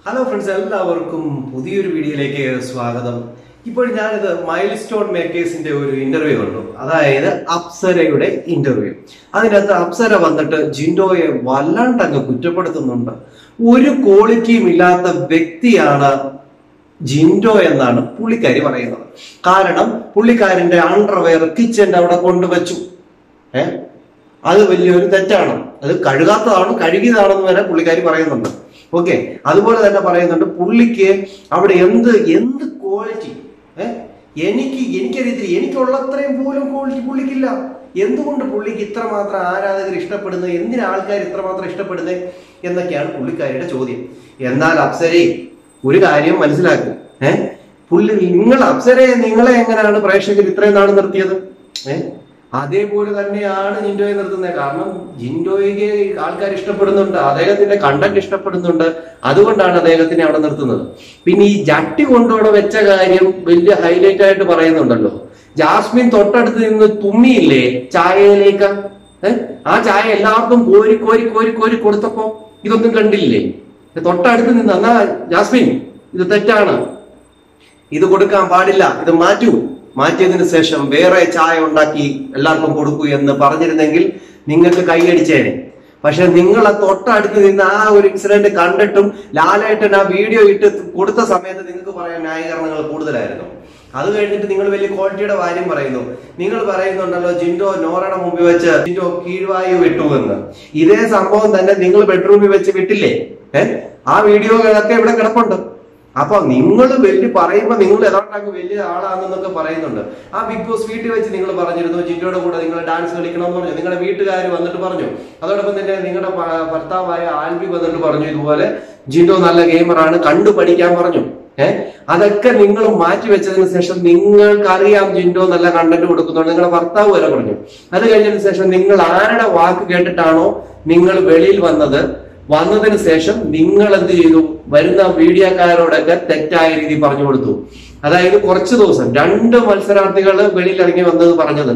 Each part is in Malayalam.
ഹലോ ഫ്രണ്ട്സ് എല്ലാവർക്കും പുതിയൊരു വീഡിയോയിലേക്ക് സ്വാഗതം ഇപ്പോൾ ഞാനിത് മൈൽ സ്റ്റോൺ മേക്കേഴ്സിന്റെ ഒരു ഇന്റർവ്യൂ കണ്ടു അതായത് അപ്സരയുടെ ഇന്റർവ്യൂ അതിനകത്ത് അപ്സര വന്നിട്ട് ജിൻഡോയെ വല്ലാണ്ട് അങ്ങ് കുറ്റപ്പെടുത്തുന്നുണ്ട് ഒരു ക്വാളിറ്റിയും ഇല്ലാത്ത വ്യക്തിയാണ് ജിൻഡോ എന്നാണ് പുള്ളിക്കാരി പറയുന്നത് കാരണം പുള്ളിക്കാരന്റെ അണ്ടർവെയർ കിച്ചന്റെ അവിടെ കൊണ്ടുവച്ചു ഏഹ് അത് വലിയൊരു തെറ്റാണ് അത് കഴുകാത്തതാണ് കഴുകിയതാണെന്ന് വരെ പുള്ളിക്കാരി പറയുന്നുണ്ട് ഓക്കെ അതുപോലെ തന്നെ പറയുന്നുണ്ട് പുള്ളിക്ക് അവിടെ എന്ത് എന്ത് ക്വാളിറ്റി ഏഹ് എനിക്ക് എനിക്കറിയത്തില്ല എനിക്കുള്ളത്രയും പോലും ക്വാളിറ്റി പുള്ളിക്കില്ല എന്തുകൊണ്ട് പുള്ളിക്ക് ഇത്രമാത്രം ആരാധകർ ഇഷ്ടപ്പെടുന്നത് എന്തിനാ ആൾക്കാർ ഇത്രമാത്രം ഇഷ്ടപ്പെടുന്നത് എന്നൊക്കെയാണ് പുള്ളിക്കാരിയുടെ ചോദ്യം എന്നാൽ അപ്സരേ ഒരു കാര്യം മനസ്സിലാക്കും ഏഹ് പുള്ളി നിങ്ങൾ അപ്സരയെ നിങ്ങളെ എങ്ങനെയാണ് പ്രേക്ഷകർ ഇത്രയും നാൾ നിർത്തിയത് ഏഹ് അതേപോലെ തന്നെയാണ് ജിൻഡോയെ നിർത്തുന്നത് കാരണം ജിൻഡോയ്ക്ക് ആൾക്കാർ ഇഷ്ടപ്പെടുന്നുണ്ട് അദ്ദേഹത്തിന്റെ കണ്ടന്റ് ഇഷ്ടപ്പെടുന്നുണ്ട് അതുകൊണ്ടാണ് അദ്ദേഹത്തിനെ അവിടെ നിർത്തുന്നത് പിന്നെ ഈ ജട്ടി കൊണ്ടുവിടെ വെച്ച കാര്യം വലിയ ഹൈലൈറ്റ് ആയിട്ട് പറയുന്നുണ്ടല്ലോ ജാസ്മിൻ തൊട്ടടുത്ത് നിന്ന് തുമ്മിയില്ലേ ചായയിലേക്ക് ഏഹ് ആ ചായ എല്ലാവർക്കും കോരി കോരി കോരി കോരി കൊടുത്തപ്പോ ഇതൊന്നും കണ്ടില്ലേ തൊട്ടടുത്ത് നിന്ന് എന്നാ ജാസ്മിൻ ഇത് തെറ്റാണ് ഇത് കൊടുക്കാൻ പാടില്ല ഇത് മാറ്റൂ മാറ്റിയതിനു ശേഷം വേറെ ചായ ഉണ്ടാക്കി എല്ലാവർക്കും കൊടുക്കൂ എന്ന് പറഞ്ഞിരുന്നെങ്കിൽ നിങ്ങൾക്ക് കൈയടിച്ചേനെ പക്ഷെ നിങ്ങളെ തൊട്ടടുത്ത് നിന്ന് ആ ഒരു ഇൻസിഡന്റ് കണ്ടിട്ടും ലാലേട്ടൻ ആ വീഡിയോ ഇട്ട് കൊടുത്ത സമയത്ത് നിങ്ങൾക്ക് പറയാൻ ന്യായീകരണങ്ങൾ കൂടുതലായിരുന്നു അത് കഴിഞ്ഞിട്ട് നിങ്ങൾ വലിയ ക്വാളിറ്റിയുടെ കാര്യം പറയുന്നു നിങ്ങൾ പറയുന്നുണ്ടല്ലോ ജിൻഡോ നോറയുടെ മുമ്പിൽ വെച്ച് ജിൻഡോ കീഴ്വായു വിട്ടു എന്ന് ഇതേ സംഭവം തന്നെ നിങ്ങൾ ബെഡ്റൂമിൽ വെച്ച് വിട്ടില്ലേ ഏഹ് ആ വീഡിയോകളൊക്കെ ഇവിടെ കിടപ്പുണ്ട് അപ്പൊ നിങ്ങൾ വലിയ പറയുമ്പോ നിങ്ങൾ യഥാർത്ഥ വലിയ ആളാണെന്നൊക്കെ പറയുന്നുണ്ട് ആ ബിഗ് ബോസ് വീട്ടിൽ വെച്ച് നിങ്ങൾ പറഞ്ഞിരുന്നു ജിൻഡോയുടെ കൂടെ നിങ്ങൾ ഡാൻസ് കളിക്കണമെന്ന് പറഞ്ഞു നിങ്ങളുടെ വീട്ടുകാർ വന്നിട്ട് പറഞ്ഞു അതോടൊപ്പം തന്നെ നിങ്ങളുടെ ഭ- ഭർത്താവായ ആൽബി വന്നിട്ട് പറഞ്ഞു ഇതുപോലെ ജിൻഡോ നല്ല ഗെയിമറാണ് കണ്ടു പഠിക്കാൻ പറഞ്ഞു ഏഹ് അതൊക്കെ നിങ്ങൾ മാറ്റി വെച്ചതിന് ശേഷം നിങ്ങൾക്ക് അറിയാം ജിൻഡോ നല്ല കണ്ടന്റ് കൊടുക്കുന്നുണ്ട് നിങ്ങളുടെ ഭർത്താവ് വരെ പറഞ്ഞു അത് കഴിഞ്ഞതിന് ശേഷം നിങ്ങൾ ആരുടെ വാക്ക് കേട്ടിട്ടാണോ നിങ്ങൾ വെളിയിൽ വന്നത് വന്നതിന് ശേഷം നിങ്ങൾ എന്ത് ചെയ്തു വരുന്ന മീഡിയക്കാരോടൊക്കെ തെറ്റായ രീതി പറഞ്ഞു കൊടുത്തു അതായത് കുറച്ച് ദിവസം രണ്ട് മത്സരാർത്ഥികൾ വെളിയിൽ ഇറങ്ങി വന്നത് പറഞ്ഞത്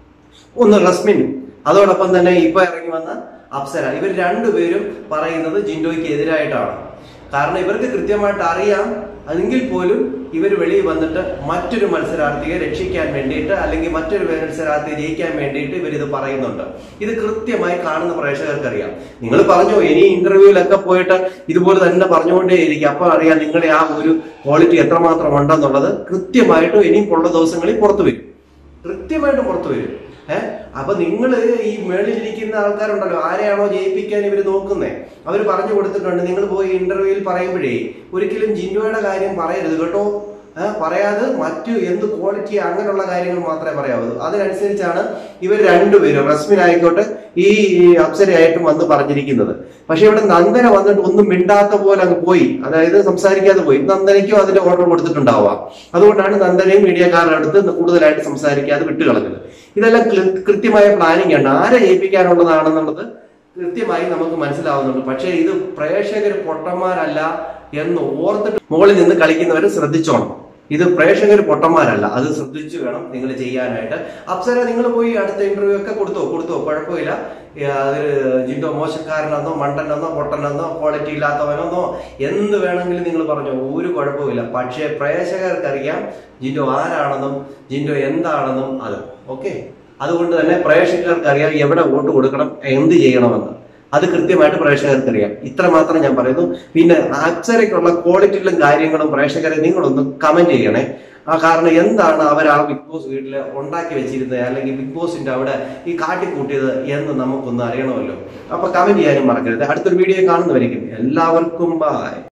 ഒന്ന് റസ്മിൻ അതോടൊപ്പം തന്നെ ഇപ്പൊ ഇറങ്ങി വന്ന അപ്സര ഇവർ രണ്ടുപേരും പറയുന്നത് ജിൻഡോയ്ക്ക് എതിരായിട്ടാണ് കാരണം ഇവർക്ക് കൃത്യമായിട്ട് അറിയാം അതെങ്കിൽ പോലും ഇവർ വെളിയിൽ വന്നിട്ട് മറ്റൊരു മത്സരാർത്ഥിയെ രക്ഷിക്കാൻ വേണ്ടിയിട്ട് അല്ലെങ്കിൽ മറ്റൊരു മത്സരാർത്ഥിയെ ജയിക്കാൻ വേണ്ടിയിട്ട് ഇവർ ഇത് പറയുന്നുണ്ട് ഇത് കൃത്യമായി കാണുന്ന പ്രേക്ഷകർക്ക് അറിയാം നിങ്ങൾ പറഞ്ഞു ഇനി ഇന്റർവ്യൂവിലൊക്കെ പോയിട്ട് ഇതുപോലെ തന്നെ പറഞ്ഞുകൊണ്ടേയിരിക്കും അപ്പൊ അറിയാം നിങ്ങളുടെ ആ ഒരു ക്വാളിറ്റി എത്രമാത്രം ഉണ്ടെന്നുള്ളത് കൃത്യമായിട്ടും ഇനിയും ഉള്ള ദിവസങ്ങളിൽ പുറത്തു വരും കൃത്യമായിട്ട് പുറത്തു വരും ഏഹ് അപ്പൊ നിങ്ങൾ ഈ മേളിലിരിക്കുന്ന ആൾക്കാരുണ്ടല്ലോ ആരെയാണോ ജയിപ്പിക്കാൻ ഇവർ നോക്കുന്നേ അവർ പറഞ്ഞു കൊടുത്തിട്ടുണ്ട് നിങ്ങൾ പോയി ഇന്റർവ്യൂവിൽ പറയുമ്പോഴേ ഒരിക്കലും ജിൻഡോയുടെ കാര്യം പറയരുത് കേട്ടോ ഏഹ് പറയാതെ മറ്റു എന്ത് ക്വാളിറ്റി അങ്ങനെയുള്ള കാര്യങ്ങൾ മാത്രമേ പറയാവൂ അതിനനുസരിച്ചാണ് ഇവർ രണ്ടുപേരും റസ്മിൻ ആയിക്കോട്ടെ ഈ അപ്സരയായിട്ടും വന്ന് പറഞ്ഞിരിക്കുന്നത് പക്ഷെ ഇവിടെ നന്ദന വന്നിട്ട് ഒന്നും മിണ്ടാത്ത പോലെ അങ്ങ് പോയി അതായത് സംസാരിക്കാതെ പോയി നന്ദനയ്ക്കും അതിന്റെ ഓർഡർ കൊടുത്തിട്ടുണ്ടാവാം അതുകൊണ്ടാണ് നന്ദനയും മീഡിയക്കാരുടെ അടുത്ത് കൂടുതലായിട്ട് സംസാരിക്കാതെ വിട്ടുകളഞ്ഞത് ഇതെല്ലാം കൃ- കൃത്യമായ പ്ലാനിങ് ആണ് ആരെ ജയിപ്പിക്കാനുള്ളതാണെന്നുള്ളത് കൃത്യമായി നമുക്ക് മനസ്സിലാവുന്നുണ്ട് പക്ഷേ ഇത് പ്രേക്ഷകർ പൊട്ടന്മാരല്ല എന്ന് ഓർത്തിട്ട് മുകളിൽ നിന്ന് കളിക്കുന്നവർ ശ്രദ്ധിച്ചോണം ഇത് പ്രേക്ഷകർ പൊട്ടന്മാരല്ല അത് ശ്രദ്ധിച്ചു വേണം നിങ്ങൾ ചെയ്യാനായിട്ട് അപ്സര നിങ്ങൾ പോയി അടുത്ത ഇന്റർവ്യൂ ഒക്കെ കൊടുത്തോ കൊടുത്തോ കുഴപ്പമില്ല ഏ, അത് ജിൻഡോ മോശക്കാരനെന്നോ മണ്ടനെന്നോ പൊട്ടനെന്നോ ക്വാളിറ്റി ഇല്ലാത്തവനെന്നോ എന്ത് വേണമെങ്കിലും നിങ്ങൾ പറഞ്ഞു ഒരു കുഴപ്പമില്ല പക്ഷേ പ്രേക്ഷകർക്കറിയാം ജിൻഡോ ആരാണെന്നും ജിൻഡോ എന്താണെന്നും അത് ഓക്കെ അതുകൊണ്ട് തന്നെ പ്രേക്ഷകർക്കറിയാം എവിടെ വോട്ട് കൊടുക്കണം എന്ത് ചെയ്യണമെന്ന് അത് കൃത്യമായിട്ട് പ്രേക്ഷകർക്കറിയാം ഇത്ര മാത്രം ഞാൻ പറയുന്നു പിന്നെ അപ്സരയ്ക്കുള്ള ക്വാളിറ്റിയിലും കാര്യങ്ങളും പ്രേക്ഷകരെ നിങ്ങളൊന്ന് കമന്റ് ചെയ്യണേ ആ കാരണം എന്താണ് അവർ ആ ബിഗ് ബോസ് വീട്ടിൽ ഉണ്ടാക്കി വെച്ചിരുന്നത് അല്ലെങ്കിൽ ബിഗ് ബോസിന്റെ അവിടെ ഈ കാട്ടിക്കൂട്ടിയത് എന്ന് നമുക്കൊന്ന് അറിയണമല്ലോ അപ്പൊ കമന്റ് ചെയ്യാനും മറക്കരുത് അടുത്തൊരു വീഡിയോ കാണുന്നവരിക്കും എല്ലാവർക്കും ബൈ